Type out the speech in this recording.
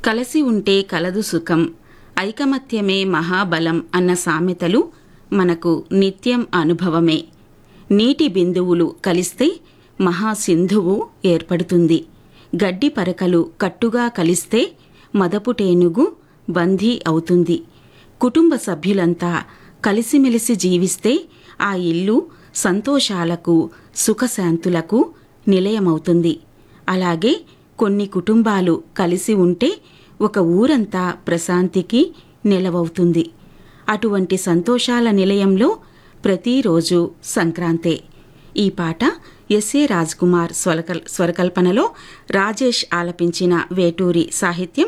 కలసి ఉంటే కలదు సుఖం ఐకమత్యమే మహాబలం అన్న సామెతలు మనకు నిత్యం అనుభవమే నీటి బిందువులు కలిస్తే మహాసింధువు ఏర్పడుతుంది గడ్డి పరకలు కట్టుగా కలిస్తే మదపుటేనుగు బందీ అవుతుంది కుటుంబ సభ్యులంతా కలిసిమెలిసి జీవిస్తే ఆ ఇల్లు సంతోషాలకు సుఖశాంతులకు నిలయమవుతుంది అలాగే కొన్ని కుటుంబాలు కలిసి ఉంటే ఒక ఊరంతా ప్రశాంతికి నెలవవుతుంది అటువంటి సంతోషాల నిలయంలో ప్రతిరోజు సంక్రాంతే ఈ పాట ఎస్ఏ రాజ్కుమార్ స్వరకల్ స్వరకల్పనలో రాజేష్ ఆలపించిన వేటూరి సాహిత్యం